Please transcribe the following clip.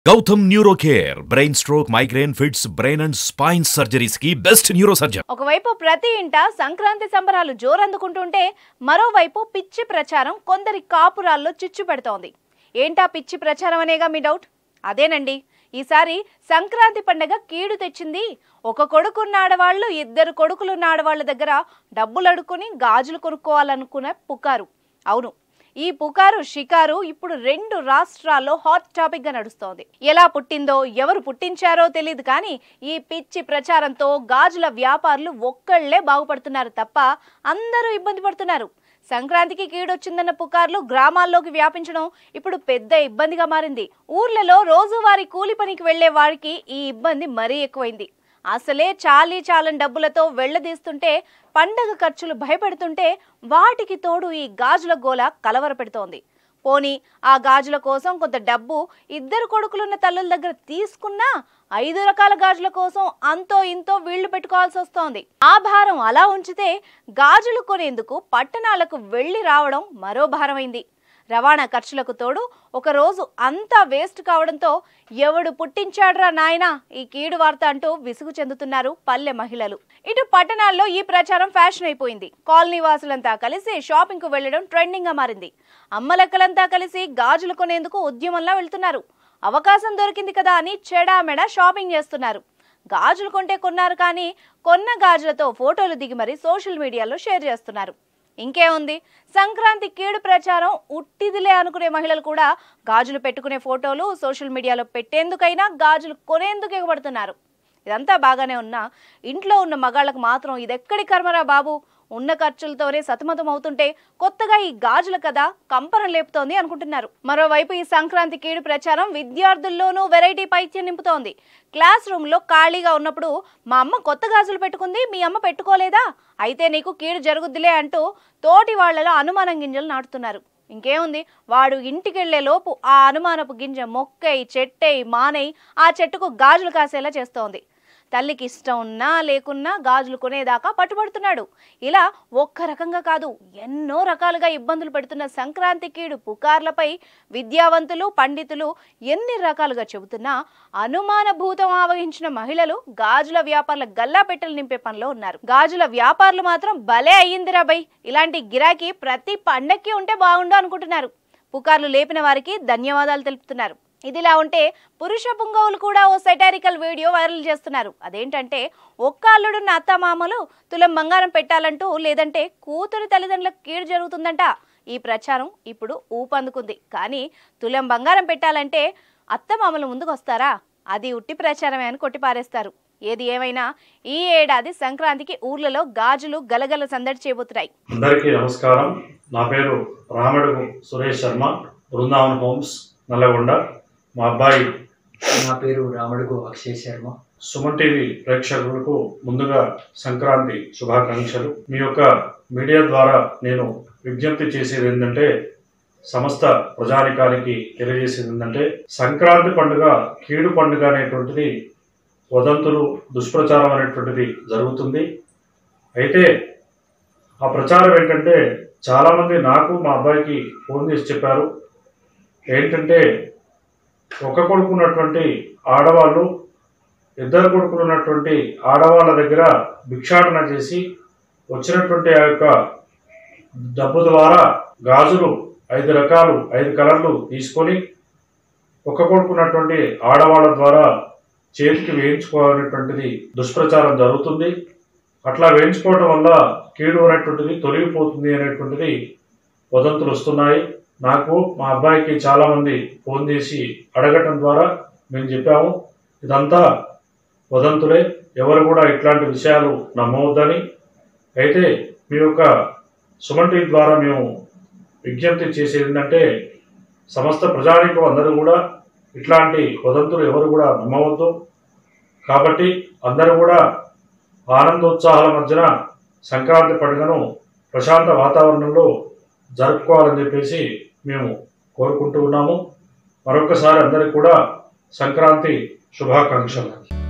Gautam neuro care brain stroke migraine fits brain and spine surgeries కి best neuro surgeon ఒకవైపు ప్రతి ఇంట సంక్రాంతి సంబరాలు జోరందుకుంటుంటే మరోవైపు పిచ్చి ప్రచారం కొందరి కాపురాల్లో చిచ్చు పెడుతోంది ఏంటా పిచ్చి ప్రచారం అనేగా మీ డౌట్ అదేనండి ఈసారి సంక్రాంతి పండగ కీడు తెచ్చింది ఒక కొడుకున్న ఆడవాళ్ళు ఇద్దరు కొడుకులున్న ఆడవాళ్ళ దగ్గర డబ్బులు అడుక్కుని గాజులు కొనుక్కోవాలనుకునే పుకారు అవును ఈ పుకారు షికారు ఇప్పుడు రెండు రాష్ట్రాల్లో హాట్ టాపిక్ గా నడుస్తోంది ఎలా పుట్టిందో ఎవరు పుట్టించారో తెలియదు కానీ ఈ పిచ్చి ప్రచారంతో గాజుల వ్యాపారులు ఒక్కళ్లే బాగుపడుతున్నారు తప్ప అందరూ ఇబ్బంది పడుతున్నారు సంక్రాంతికి కీడొచ్చిందన్న పుకార్లు గ్రామాల్లోకి వ్యాపించడం ఇప్పుడు పెద్ద ఇబ్బందిగా మారింది ఊర్లలో రోజువారీ కూలి పనికి వెళ్లే వారికి ఈ ఇబ్బంది మరీ ఎక్కువైంది అసలే చాలీ చాలని డబ్బులతో వెళ్లదీస్తుంటే పండగ ఖర్చులు భయపెడుతుంటే వాటికి తోడు ఈ గాజుల గోల కలవరపెడుతోంది పోనీ ఆ గాజుల కోసం కొంత డబ్బు ఇద్దరు కొడుకులున్న తల్లుల దగ్గర తీసుకున్నా ఐదు రకాల గాజుల కోసం అంతో ఇంతో వీళ్లు పెట్టుకోవాల్సి వస్తోంది ఆ భారం అలా ఉంచితే గాజులు కొనేందుకు పట్టణాలకు వెళ్లి రావడం మరో భారమైంది రవాణా ఖర్చులకు తోడు ఒక రోజు అంతా వేస్ట్ కావడంతో ఎవడు పుట్టించాడ్రా నాయనా ఈ కీడు వార్త అంటూ విసుగు చెందుతున్నారు పల్లె మహిళలు ఇటు పట్టణాల్లో ఈ ప్రచారం ఫ్యాషన్ అయిపోయింది కాలనీ వాసులంతా కలిసి షాపింగ్ కు వెళ్లడం ట్రెండింగ్ గా మారింది అమ్మలెక్కలంతా కలిసి గాజులు కొనేందుకు ఉద్యమంలా వెళ్తున్నారు అవకాశం దొరికింది కదా అని చెడామెడ షాపింగ్ చేస్తున్నారు గాజులు కొంటే కొన్నారు కానీ కొన్న గాజులతో ఫోటోలు దిగి మరీ సోషల్ మీడియాలో షేర్ చేస్తున్నారు ఇంకేముంది సంక్రాంతి కీడు ప్రచారం ఉట్టిదిలే అనుకునే మహిళలు కూడా గాజులు పెట్టుకునే ఫోటోలు సోషల్ మీడియాలో పెట్టేందుకైనా గాజులు కొనేందుకు ఎగబడుతున్నారు ఇదంతా బాగానే ఉన్నా ఇంట్లో ఉన్న మగాళ్ళకు మాత్రం ఇదెక్కడి కర్మరా బాబు ఉన్న ఖర్చులతోనే సతమతం అవుతుంటే కొత్తగా ఈ గాజుల కథ కంపరం లేపుతోంది అనుకుంటున్నారు మరోవైపు ఈ సంక్రాంతి కీడు ప్రచారం విద్యార్థుల్లోనూ వెరైటీ పైత్యం నింపుతోంది క్లాస్ రూమ్ లో ఖాళీగా ఉన్నప్పుడు మా అమ్మ కొత్త గాజులు పెట్టుకుంది మీ అమ్మ పెట్టుకోలేదా అయితే నీకు కీడు జరుగుద్దిలే అంటూ తోటి వాళ్లలో అనుమానం గింజలు నాటుతున్నారు ఇంకేముంది వాడు ఇంటికెళ్లే లోపు ఆ అనుమానపు గింజ మొక్కై చెట్టై మానై ఆ చెట్టుకు గాజులు కాసేలా చేస్తోంది తల్లికి ఇష్టం ఉన్నా లేకున్నా గాజులు కొనేదాకా పట్టుబడుతున్నాడు ఇలా ఒక్క రకంగా కాదు ఎన్నో రకాలుగా ఇబ్బందులు పెడుతున్న సంక్రాంతి కీడు పుకార్లపై విద్యావంతులు పండితులు ఎన్ని రకాలుగా చెబుతున్నా అనుమానభూతం ఆవహించిన మహిళలు గాజుల వ్యాపారుల గల్లా పెట్టెలు నింపే పనిలో ఉన్నారు గాజుల వ్యాపారులు మాత్రం భలే అయ్యిందిరా బై ఇలాంటి గిరాకీ ప్రతి పండక్కి ఉంటే బాగుండు అనుకుంటున్నారు పుకార్లు లేపిన వారికి ధన్యవాదాలు తెలుపుతున్నారు ఇదిలా ఉంటే పురుష పుంగవులు కూడా ఓ సెటారికల్ వీడియో వైరల్ చేస్తున్నారు అదేంటంటే ఒక్క అల్లుడున్న అత్తమామలు తులం బంగారం పెట్టాలంటూ లేదంటే కూతురి తల్లిదండ్రులకు కీడు జరుగుతుందంట ఈ ప్రచారం ఇప్పుడు ఊపందుకుంది కానీ తులం బంగారం పెట్టాలంటే అత్తమామలు ముందుకు వస్తారా అది ఉట్టి ప్రచారమే అని కొట్టిపారేస్తారు ఏది ఏమైనా ఈ ఏడాది సంక్రాంతికి ఊర్లలో గాజులు గలగల సందడి చేయబోతున్నాయి అందరికీ నమస్కారం నా పేరు రామడుగు సురేష్ శర్మ బృందావన్ హోమ్స్ నల్లగొండ మా అబ్బాయి నా పేరు రామడుగు అక్షయ్ శర్మ సుమన్ టీవీ ప్రేక్షకులకు ముందుగా సంక్రాంతి శుభాకాంక్షలు మీ యొక్క మీడియా ద్వారా నేను విజ్ఞప్తి చేసేది ఏంటంటే సమస్త ప్రజానికానికి తెలియజేసేది ఏంటంటే సంక్రాంతి పండుగ కీడు పండుగ అనేటువంటిది వదంతులు దుష్ప్రచారం అనేటువంటిది జరుగుతుంది అయితే ఆ ప్రచారం ఏంటంటే చాలామంది నాకు మా అబ్బాయికి ఫోన్ చేసి చెప్పారు ఏంటంటే ఒక కొడుకు ఉన్నటువంటి ఆడవాళ్ళు ఇద్దరు కొడుకులు ఉన్నటువంటి ఆడవాళ్ళ దగ్గర భిక్షాటన చేసి వచ్చినటువంటి ఆ యొక్క డబ్బు ద్వారా గాజులు ఐదు రకాలు ఐదు కలర్లు తీసుకొని ఒక కొడుకున్నటువంటి ఆడవాళ్ళ ద్వారా చేతికి వేయించుకోవాలనేటువంటిది దుష్ప్రచారం జరుగుతుంది అట్లా వేయించుకోవడం వల్ల కీడు అనేటువంటిది తొలగిపోతుంది అనేటువంటిది వదంతులు వస్తున్నాయి నాకు మా అబ్బాయికి చాలామంది ఫోన్ చేసి అడగటం ద్వారా మేము చెప్పాము ఇదంతా వదంతులే ఎవరు కూడా ఇట్లాంటి విషయాలు నమ్మవద్దని అయితే మీ యొక్క సుమన్ టీవీ ద్వారా మేము విజ్ఞప్తి చేసేది ఏంటంటే సమస్త ప్రజానికం అందరూ కూడా ఇట్లాంటి వదంతులు ఎవరు కూడా నమ్మవద్దు కాబట్టి అందరూ కూడా ఆనందోత్సాహాల మధ్యన సంక్రాంతి పండుగను ప్రశాంత వాతావరణంలో జరుపుకోవాలని చెప్పేసి మేము కోరుకుంటూ ఉన్నాము మరొకసారి అందరికీ కూడా సంక్రాంతి శుభాకాంక్షలు